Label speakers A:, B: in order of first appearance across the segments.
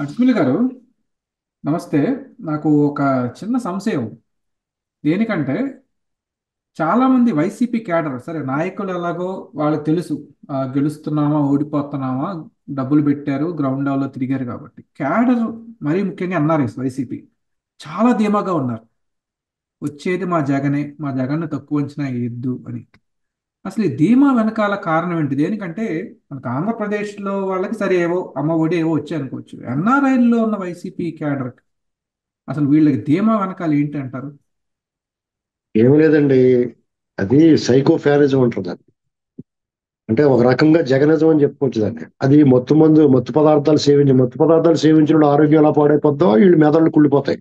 A: అజ్మల్ గారు నమస్తే నాకు ఒక చిన్న సంశయం దేనికంటే చాలా మంది వైసీపీ క్యాడర్ సరే నాయకులు ఎలాగో వాళ్ళకి తెలుసు ఆ, గెలుస్తున్నామా ఓడిపోతున్నామా డబ్బులు పెట్టారు గ్రౌండ్ లెవెల్లో తిరిగారు కాబట్టి క్యాడర్ మరీ ముఖ్యంగా ఎన్ఆర్ఎస్ వైసీపీ చాలా ధీమాగా ఉన్నారు వచ్చేది మా జగనే మా జగన్ను తక్కువ అంచనా వేయొద్దు అని అసలు ఈ ధీమా వెనకాల కారణం ఏంటి దేనికంటే మనకు ఆంధ్రప్రదేశ్లో వాళ్ళకి సరే ఏవో అమ్మ ఒడి ఏవో వచ్చాయి అనుకోవచ్చు ఎన్ఆర్ఐలో ఉన్న వైసీపీ క్యాడర్ అసలు వీళ్ళకి ధీమా వెనకాల ఏంటి అంటారు
B: ఏం లేదండి అది సైకో ఫ్యానిజం అంటారు దాన్ని అంటే ఒక రకంగా జగనిజం అని చెప్పుకోవచ్చు దాన్ని అది మత్తు మందు మత్తు పదార్థాలు సేవించి మత్తు పదార్థాలు సేవించిన ఆరోగ్యం ఎలా పాడైపోద్దో వీళ్ళు మెదళ్ళు కుళ్ళిపోతాయి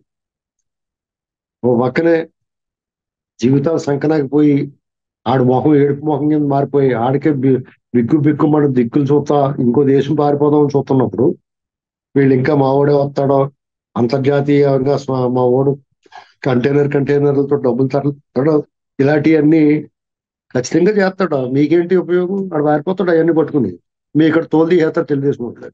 B: ఓ పక్కనే జీవితాలు సంకనాకపోయి ఆడు మొహం ఏడుపు మొహం కింద మారిపోయి ఆడికే బి- బిక్కు బిక్కు మన దిక్కులు చూస్తా ఇంకో దేశం పారిపోదాం అని చూస్తున్నప్పుడు వీళ్ళు ఇంకా మా ఓడే వస్తాడో అంతర్జాతీయంగా స్వ- మా ఓడు కంటైనర్ కంటైనర్లతో డబ్బులు తరలిస్తాడు ఇలాంటివన్నీ ఖచ్చితంగా చేస్తాడు మీకేంటి ఉపయోగం వాడు పారిపోతాడు అవన్నీ పట్టుకుని మీ ఇక్కడ తోలు తీసేస్తారు తెలుగుదేశం వాళ్ళు.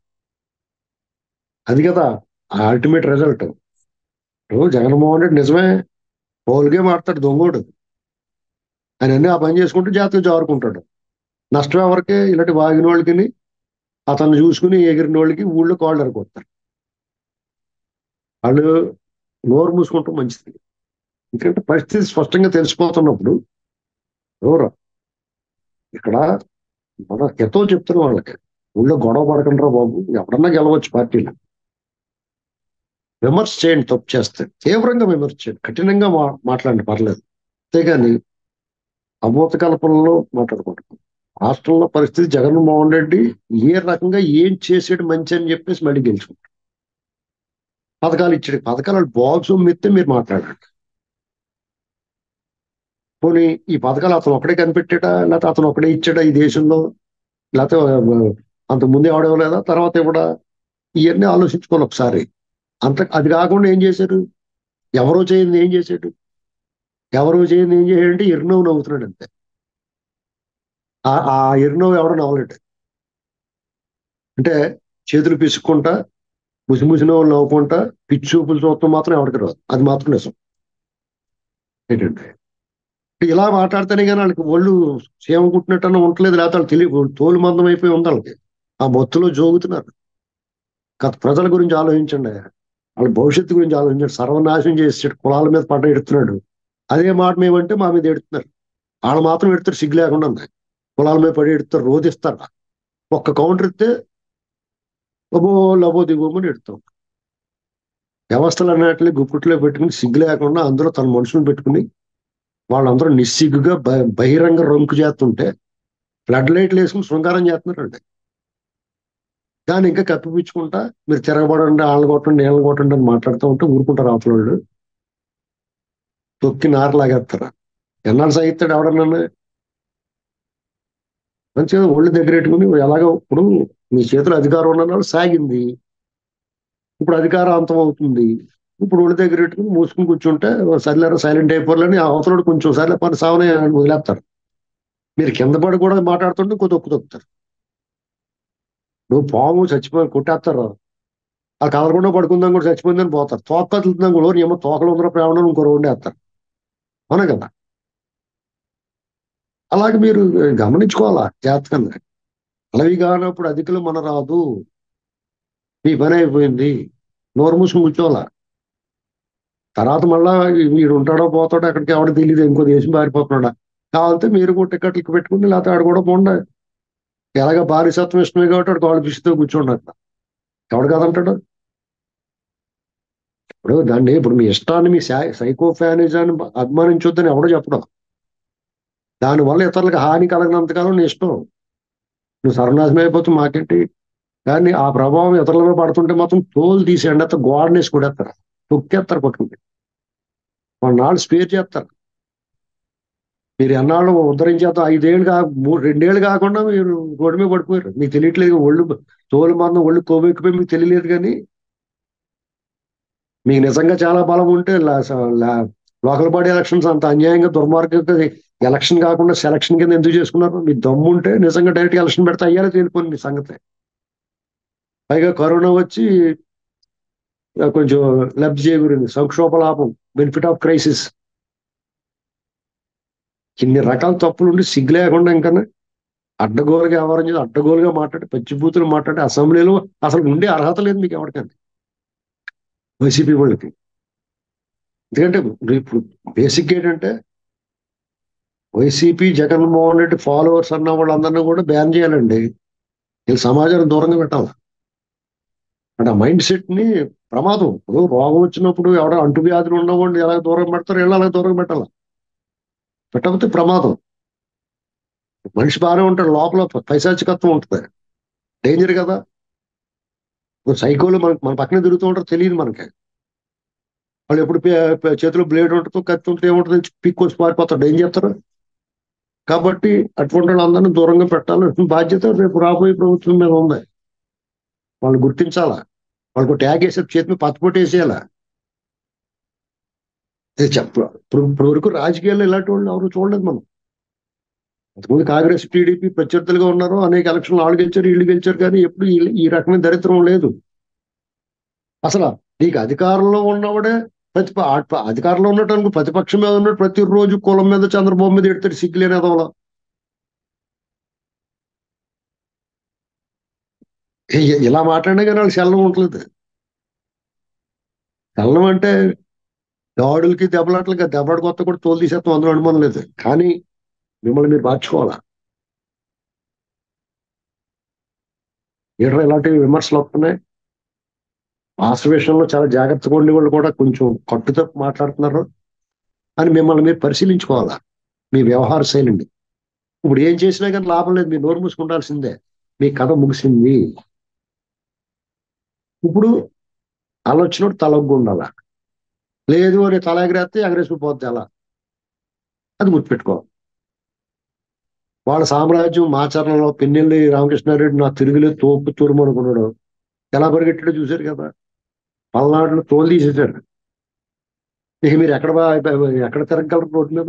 B: అది కదా అల్టిమేట్ రిజల్ట్ ఇప్పుడు జగన్మోహన్ రెడ్డి నిజమే పోల్గే మాడతాడు దొంగోడు ఆయన అన్ని ఆ పని చేసుకుంటూ జాతీయ జారుకుంటాడు నష్టం ఎవరికి ఇలాంటి వాగిన వాళ్ళకి అతను చూసుకుని ఎగిరిన వాళ్ళకి ఊళ్ళో కాళ్ళు ఎరగొడతారు వాళ్ళు నోరు మూసుకుంటాం మంచిది ఎందుకంటే పరిస్థితి స్పష్టంగా తెలిసిపోతున్నప్పుడు ఎవరు ఇక్కడ మన ఎంతో చెప్తున్న వాళ్ళకి ఊళ్ళో గొడవ పడకండ్రా బాబు ఎవరన్నా గెలవచ్చు పార్టీలు విమర్శ చేయండి తప్పు చేస్తే తీవ్రంగా విమర్శ చేయండి కఠినంగా మా మాట్లాడండి పర్లేదు అంతేగాని అమూత కల్పనలో మాట్లాడుకుంటున్నాం రాష్ట్రంలో పరిస్థితి జగన్మోహన్ రెడ్డి ఏ రకంగా ఏం చేసాడు మంచి అని చెప్పేసి మళ్ళీ గెలుచుకుంటాడు పథకాలు ఇచ్చాడు పథకాలు బాక్స్ మెత్తే మీరు మాట్లాడండి పోనీ ఈ పథకాలు అతను ఒకడే కనిపెట్టాడా లేకపోతే అతను ఒకడే ఇచ్చాడా ఈ దేశంలో లేకపోతే అంత ముందే ఎవడేవలేదా తర్వాత ఇవ్వడా ఇవన్నీ ఆలోచించుకోవాలి ఒకసారి అంత అది కాకుండా ఏం చేశారు ఎవరో చేయండి ఏం చేశాడు ఎవరో చేయండి ఏం చేయాడంటే ఎరునవ్వు నవ్వుతున్నాడు అంతే ఆ ఆ ఎరునవ్వు ఎవడో నవ్వలేడు అంటే చేతులు పిసుక్కుంటా ముసి ముసి నవ్వులు నవ్వుకుంటా పిచ్చి చూపులు చూడటం మాత్రం ఎవరికి రాదు అది మాత్రం నిజం ఏంటంటే ఇలా మాట్లాడితేనే కానీ వాళ్ళకి ఒళ్ళు సేమ కుట్టినట్టు ఉండలేదు లేకపోతే వాళ్ళు తెలియ తోలు మందం అయిపోయి ఉంది వాళ్ళకి ఆ మొత్తులో జోగుతున్నారు గత ప్రజల గురించి ఆలోచించండి వాళ్ళ భవిష్యత్తు గురించి ఆలోచించండి సర్వనాశనం చేసాడు కులాల మీద పడ్డ ఎడుతున్నాడు అదే మాట మేమంటే మా మీద ఎడుతున్నారు వాళ్ళు మాత్రం ఎడుతారు సిగ్గు లేకుండా ఉంది కులాల మీద పడి ఎడుతారు రోధిస్తారు ఒక్క కౌంటర్ ఇస్తే లబో లబో దిగోమని ఎడుతాం వ్యవస్థలు అన్నట్లు గుప్పుట్లో పెట్టుకుని సిగ్గు లేకుండా అందులో తన మనుషులను పెట్టుకుని వాళ్ళందరూ నిస్సిగ్గుగా బ- బహిరంగ రొంకు చేస్తుంటే ఫ్లడ్ లైట్లు వేసుకుని శృంగారం చేస్తున్నారండి దాన్ని ఇంకా కప్పిపుచ్చుకుంటా మీరు తిరగబడండి వాళ్ళని కొట్టండి నీళ్ళని కొట్టండి అని మాట్లాడుతూ ఉంటే ఊరుకుంటారు అవతల వాళ్ళు తొక్కి నార లాగేస్తారు ఎన్నాళ్ళు సాగిస్తాడు ఎవడన్నా మంచిగా ఒళ్ళు దగ్గర పెట్టుకుని ఎలాగో ఇప్పుడు మీ చేతిలో అధికారం ఉన్ననాడు సాగింది ఇప్పుడు అధికారం అంతం అవుతుంది ఇప్పుడు ఒళ్ళు దగ్గర పెట్టుకుని మూసుకుని కూర్చుంటే సర్లేరా సైలెంట్ అయిపోవాలని అవతలడు కొంచెం సర్లే పని సావనే అని వదిలేస్తారు మీరు కింద పడి కూడా మాట్లాడుతుంటే ఇంకో తొక్కు తొక్కుతారు నువ్వు పాము చచ్చిపోయి కొట్టేస్తారు ఆ కదలకుండా పడుకుందాం కూడా చచ్చిపోయిందని పోతారు తోక కదులుతుందాం కూడా "ఓరి ఏమో తోకలు ఉందరో ప్రేమ ఇంకో రోడ్డు వేస్తారు అవునా కదా అలాగే మీరు గమనించుకోవాలా జాతకంగా అలవి కానప్పుడు అధికలు మన రాదు మీ పని అయిపోయింది నోరు మూసుకుని కూర్చోవాలా తర్వాత మళ్ళా వీడు ఉంటాడో పోతాడో ఎక్కడికి ఎవడో తెలియదు ఇంకో దేశం పారిపోతున్నాడా కావాలంటే మీరు కూడా టికెట్లకు పెట్టుకుని లేకపోతే ఆడు కూడా పోండి ఎలాగ బానిసత్వం ఇష్టమే కాబట్టి వాడు కాళ్ళు పిసితో కూర్చోండి అక్కడ ఎవడు కాదంటాడు ఇప్పుడు దాన్ని ఇప్పుడు మీ ఇష్టాన్ని మీ సైకో ఫ్యానిజాన్ని అభిమానించొద్దని ఎవడో చెప్పడం దానివల్ల ఇతరులకు హాని కలగనంతకాలం నీ ఇష్టం నువ్వు సర్వనాశనం అయిపోతే మాకేంటి కానీ ఆ ప్రభావం ఇతరుల మీద పడుతుంటే మాత్రం తోలు తీసేయండి అంత గోడనేసి కొడేస్తారు తొక్కేస్తారు పట్టుకుంటే వాళ్ళ నాళ్ళు స్పేర్ చేస్తారు మీరు ఎన్నాళ్ళు ఉద్ధరించేద్దాం ఐదేళ్ళు కా మూడు రెండేళ్ళు కాకుండా మీరు రోడ్డు మీద పడిపోయారు మీకు తెలియట్లేదు ఒళ్ళు తోలు మందం ఒళ్ళు కొవ్వెక్కిపోయి మీకు తెలియలేదు కానీ మీకు నిజంగా చాలా బలం ఉంటే లా- స- లా- లోకల్ బాడీ ఎలక్షన్స్ అంత అన్యాయంగా దుర్మార్గంగా ఎలక్షన్ కాకుండా సెలక్షన్ కింద ఎందుకు చేసుకున్నారు మీ దమ్ము ఉంటే నిజంగా డైరెక్ట్ ఎలక్షన్ పెడితే అయ్యాలో తేలిపోయింది మీ సంగతి పైగా కరోనా వచ్చి ఆ, కొంచెం లబ్ధి చేకూరింది సంక్షోభ లాభం బెనిఫిట్ ఆఫ్ క్రైసిస్ ఇన్ని రకాల తప్పులు ఉండి సిగ్గు లేకుండా ఇంకా అడ్డగోలుగా వ్యవహారం చేసి అడ్డగోలుగా మాట్లాడి పచ్చిబూతులు మాట్లాడి అసెంబ్లీలో అసలు ఉండే అర్హత లేదు మీకు ఎవరికైనా వైసీపీ వాళ్ళకి ఎందుకంటే ఇప్పుడు బేసిక్ ఏంటంటే వైసీపీ జగన్మోహన్ రెడ్డి ఫాలోవర్స్ అన్న వాళ్ళందరినీ కూడా బ్యాన్ చేయాలండి వీళ్ళు సమాజాన్ని దూరంగా పెట్టాలి అంటే ఆ మైండ్ సెట్ ని ప్రమాదం ఇప్పుడు రోగం వచ్చినప్పుడు ఎవడో అంటువ్యాధులు ఉన్నవాడిని ఎలా దూరం పెడతారో వీళ్ళు అలా దూరం పెట్టాలి పెట్టకపోతే ప్రమాదం మనిషి బాగానే ఉంటాడు లోపల పైశాచికత్వం ఉంటుంది డేంజర్ కదా ఇప్పుడు సైకోలు మన మన పక్కనే తిరుగుతూ ఉంటారు తెలియదు మనకి వాళ్ళు ఎప్పుడు పే- పే- చేతిలో బ్లేడ్ ఉంటుందో కత్తి ఉంటే ఏముంటుంది పిక్కొచ్చి పారిపోతాడు ఏం చేస్తారు కాబట్టి అటువంటి వాళ్ళందరినీ దూరంగా పెట్టాలి బాధ్యత రేపు రాబోయే ప్రభుత్వం మీద ఉంది వాళ్ళు గుర్తించాలా వాళ్ళకు ట్యాగ్ వేసే చేతి మీద పచ్చబొట్టు వేసేయాలా ఇది చెప్ప ఇప్పుడు ఇప్పుడు వరకు రాజకీయాల్లో ఇలాంటి వాళ్ళు ఎవరు చూడలేదు మనం అంతకుముందు కాంగ్రెస్ టీడీపీ ప్రత్యర్థులుగా ఉన్నారు అనేక ఎలక్షన్లు వాళ్ళు గెలిచారు వీళ్ళు గెలిచారు కానీ ఎప్పుడు ఈ- ఈ రకమైన దరిద్రం లేదు అసలు నీకు అధికారంలో ఉన్నవాడే ప్రతి అధికారంలో ఉన్నట్టు అనుకో ప్రతిపక్షం మీద ఉన్నట్టు ప్రతిరోజు కులం మీద చంద్రబాబు మీద ఎడతాడు సిగ్గులేని అదవలా ఇ- ఇలా మాట్లాడినా కానీ వాళ్ళు శల్లం ఉండలేదు శల్లం అంటే దాడులకి దెబ్బలాట్లకి దెబ్బలాట కొత్త కూడా తోలు తీసేస్తాం అందులో అనుమానం లేదు కానీ మిమ్మల్ని మీరు మార్చుకోవాలా ఏడో ఇలాంటి విమర్శలు వస్తున్నాయి భాష విషయంలో చాలా జాగ్రత్తగా ఉండే వాళ్ళు కూడా కొంచెం కట్టుతో మాట్లాడుతున్నారు అని మిమ్మల్ని మీరు పరిశీలించుకోవాలా మీ వ్యవహార శైలిని ఇప్పుడు ఏం చేసినా కానీ లాభం లేదు మీరు నోరు మూసుకుంటాల్సిందే మీ కథ ముగిసింది ఇప్పుడు ఆలోచన తలొగ్గు ఉండాలా లేదు అని తల ఎగరేస్తే ఎగరేసిపోద్ది అలా అది గుర్తుపెట్టుకో వాళ్ళ సామ్రాజ్యం మాచరణలో పిన్నెల్లి రామకృష్ణారెడ్డి నా తిరుగులేదు తోపు తురుము అనుకున్నాడు ఎలా పరిగెట్టాడో చూశారు కదా పల్నాడులో తోలు తీసేశాడు ఇక మీరు ఎక్కడ బా- ఎక్కడ తిరగలరు రోడ్డు మీద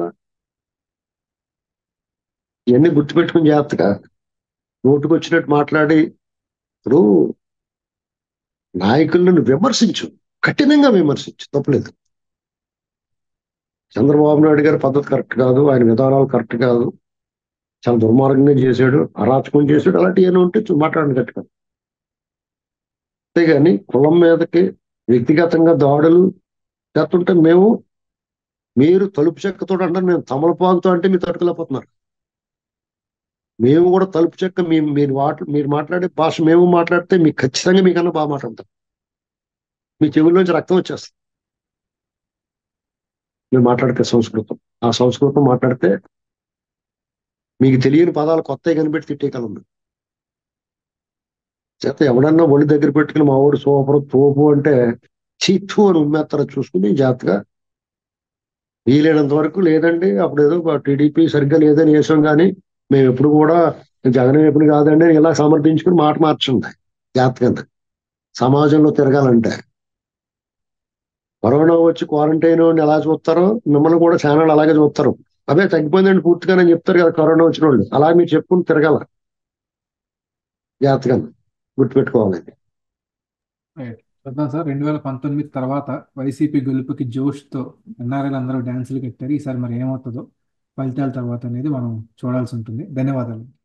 B: ఇవన్నీ గుర్తుపెట్టుకుని జాగ్రత్తగా నోటుకు వచ్చినట్టు మాట్లాడి ఇప్పుడు నాయకులను విమర్శించు కఠినంగా విమర్శించు తప్పలేదు చంద్రబాబు నాయుడు గారి పద్ధతి కరెక్ట్ కాదు ఆయన విధానాలు కరెక్ట్ కాదు చాలా దుర్మార్గంగా చేశాడు అరాచకం చేశాడు అలాంటి ఏమైనా ఉంటే చూ- మాట్లాడండి గట్టిగా అంతేగాని కులం మీదకి వ్యక్తిగతంగా దాడులు చేస్తుంటే మేము మీరు తలుపు చెక్కతో అంటే మేము తమలపాకుతో అంటే మీరు తట్టుకోలేకపోతున్నారు మేము కూడా తలుపు చెక్క మీ మీరు మాట్లా మీరు మాట్లాడే భాష మేము మాట్లాడితే మీకు ఖచ్చితంగా మీకన్నా బాగా మాట్లాడతాం మీ చెవుల్లోంచి రక్తం వచ్చేస్తుంది మీరు మాట్లాడితే సంస్కృతం ఆ సంస్కృతం మాట్లాడితే మీకు తెలియని పదాలు కొత్తవి కనిపెట్టి తిట్టేయగలం చేత ఎవడన్నా ఒళ్ళు దగ్గర పెట్టుకుని మా ఊరు సూపర్ తోపు అంటే చీత్తు అని ఉమ్మేస్తారో చూసుకుని జాగ్రత్తగా వీలైనంత వరకు లేదండి అప్పుడు ఏదో టీడీపీ సరిగ్గా లేదని వేసాం కానీ మేము ఎప్పుడు కూడా జగన్ ఎప్పుడు కాదండి అని ఇలా సమర్థించుకుని మాట మార్చండి జాగ్రత్తగా సమాజంలో తిరగాలంటే కరోనా వచ్చి క్వారంటైన్ అని ఎలా చూస్తారో మిమ్మల్ని కూడా ఛానల్ అలాగే చూస్తారు అదే తగ్గిపోయిందండి పూర్తిగా అని చెప్తారు కదా కరోనా వచ్చిన వాళ్ళు అలా మీరు చెప్పుకుని తిరగాల జాగ్రత్తగా గుర్తుపెట్టుకోవాలండి
A: చూద్దాం సార్ రెండు వేల పంతొమ్మిది తర్వాత వైసీపీ గెలుపుకి జోష్తో ఎన్ఆర్ఐలు అందరూ డ్యాన్సులు కట్టారు ఈసారి మరి ఏమవుతుందో ఫలితాల తర్వాత అనేది మనం చూడాల్సి ఉంటుంది ధన్యవాదాలు